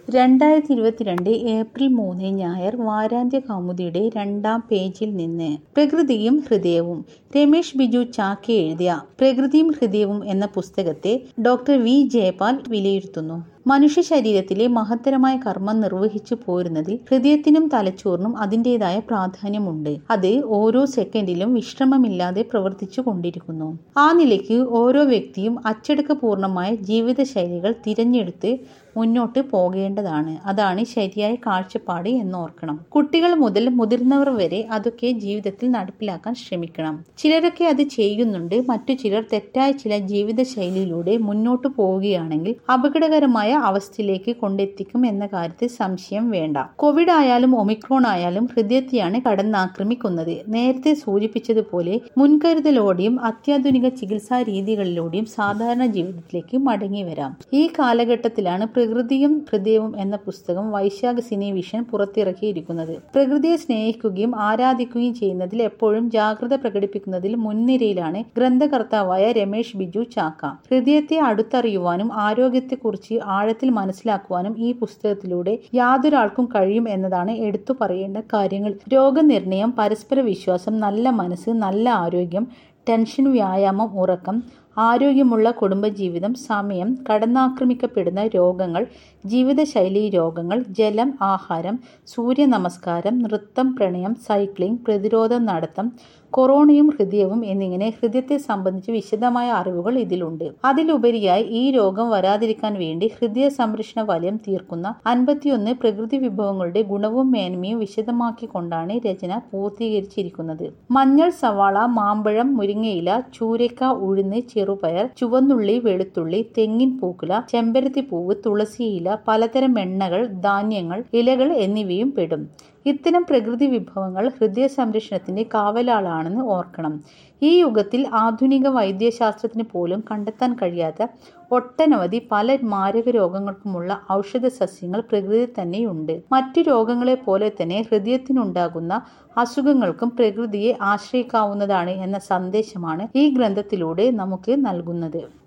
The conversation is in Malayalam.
രണ്ടായിരത്തി ഇരുപത്തിരണ്ട് ഏപ്രിൽ മൂന്ന് ഞായർ വാരാന്ത്യ കൗമുദിയുടെ രണ്ടാം പേജിൽ നിന്ന് പ്രകൃതിയും ഹൃദയവും രമേഷ് ബിജു ചാക്കെ എഴുതിയ പ്രകൃതിയും ഹൃദയവും എന്ന പുസ്തകത്തെ ഡോക്ടർ വി ജയപാൽ വിലയിരുത്തുന്നു മനുഷ്യ ശരീരത്തിലെ മഹത്തരമായ കർമ്മം നിർവഹിച്ചു പോരുന്നതിൽ ഹൃദയത്തിനും തലച്ചോറിനും അതിൻ്റെതായ പ്രാധാന്യമുണ്ട് അത് ഓരോ സെക്കൻഡിലും വിശ്രമമില്ലാതെ പ്രവർത്തിച്ചു കൊണ്ടിരിക്കുന്നു ആ നിലയ്ക്ക് ഓരോ വ്യക്തിയും അച്ചടക്കപൂർണമായ ജീവിതശൈലികൾ തിരഞ്ഞെടുത്ത് മുന്നോട്ട് പോകേണ്ടതാണ് അതാണ് ശരിയായ കാഴ്ചപ്പാട് എന്നോർക്കണം കുട്ടികൾ മുതൽ മുതിർന്നവർ വരെ അതൊക്കെ ജീവിതത്തിൽ നടപ്പിലാക്കാൻ ശ്രമിക്കണം ചിലരൊക്കെ അത് ചെയ്യുന്നുണ്ട് മറ്റു ചിലർ തെറ്റായ ചില ജീവിതശൈലിയിലൂടെ മുന്നോട്ട് പോവുകയാണെങ്കിൽ അപകടകരമായ അവസ്ഥയിലേക്ക് കൊണ്ടെത്തിക്കും എന്ന കാര്യത്തിൽ സംശയം വേണ്ട കോവിഡ് ആയാലും ഒമിക്രോൺ ആയാലും ഹൃദയത്തെയാണ് കടന്നാക്രമിക്കുന്നത് നേരത്തെ സൂചിപ്പിച്ചതുപോലെ മുൻകരുതലോടെയും അത്യാധുനിക ചികിത്സാ രീതികളിലൂടെയും സാധാരണ ജീവിതത്തിലേക്ക് മടങ്ങി വരാം ഈ കാലഘട്ടത്തിലാണ് പ്രകൃതിയും ഹൃദയവും എന്ന പുസ്തകം വൈശാഖ സിനി വിഷൻ പുറത്തിറക്കിയിരിക്കുന്നത് പ്രകൃതിയെ സ്നേഹിക്കുകയും ആരാധിക്കുകയും ചെയ്യുന്നതിൽ എപ്പോഴും ജാഗ്രത പ്രകടിപ്പിക്കുന്നതിൽ മുൻനിരയിലാണ് ഗ്രന്ഥകർത്താവായ രമേഷ് ബിജു ചാക്ക ഹൃദയത്തെ അടുത്തറിയുവാനും ആരോഗ്യത്തെക്കുറിച്ച് ആഴത്തിൽ മനസ്സിലാക്കുവാനും ഈ പുസ്തകത്തിലൂടെ യാതൊരാൾക്കും കഴിയും എന്നതാണ് എടുത്തു പറയേണ്ട കാര്യങ്ങൾ രോഗനിർണയം പരസ്പര വിശ്വാസം നല്ല മനസ്സ് നല്ല ആരോഗ്യം ടെൻഷൻ വ്യായാമം ഉറക്കം ആരോഗ്യമുള്ള കുടുംബജീവിതം സമയം കടന്നാക്രമിക്കപ്പെടുന്ന രോഗങ്ങൾ ജീവിതശൈലി രോഗങ്ങൾ ജലം ആഹാരം സൂര്യ നമസ്കാരം നൃത്തം പ്രണയം സൈക്ലിംഗ് പ്രതിരോധം നടത്തം കൊറോണയും ഹൃദയവും എന്നിങ്ങനെ ഹൃദയത്തെ സംബന്ധിച്ച് വിശദമായ അറിവുകൾ ഇതിലുണ്ട് അതിലുപരിയായി ഈ രോഗം വരാതിരിക്കാൻ വേണ്ടി ഹൃദയ സംരക്ഷണ വലയം തീർക്കുന്ന അൻപത്തിയൊന്ന് പ്രകൃതി വിഭവങ്ങളുടെ ഗുണവും മേന്മയും വിശദമാക്കിക്കൊണ്ടാണ് രചന പൂർത്തീകരിച്ചിരിക്കുന്നത് മഞ്ഞൾ സവാള മാമ്പഴം മുരിങ്ങയില ചൂരക്ക ഉഴുന്ന് ചെറുപയർ ചുവന്നുള്ളി വെളുത്തുള്ളി തെങ്ങിൻ പൂക്കുല ചെമ്പരത്തി പൂവ് തുളസിയില പലതരം എണ്ണകൾ ധാന്യങ്ങൾ ഇലകൾ എന്നിവയും പെടും ഇത്തരം പ്രകൃതി വിഭവങ്ങൾ ഹൃദയ സംരക്ഷണത്തിന്റെ കാവലാളാണെന്ന് ഓർക്കണം ഈ യുഗത്തിൽ ആധുനിക വൈദ്യശാസ്ത്രത്തിന് പോലും കണ്ടെത്താൻ കഴിയാത്ത ഒട്ടനവധി പല മാരക രോഗങ്ങൾക്കുമുള്ള ഔഷധ സസ്യങ്ങൾ പ്രകൃതിയിൽ തന്നെയുണ്ട് മറ്റു രോഗങ്ങളെ പോലെ തന്നെ ഹൃദയത്തിനുണ്ടാകുന്ന അസുഖങ്ങൾക്കും പ്രകൃതിയെ ആശ്രയിക്കാവുന്നതാണ് എന്ന സന്ദേശമാണ് ഈ ഗ്രന്ഥത്തിലൂടെ നമുക്ക് നൽകുന്നത്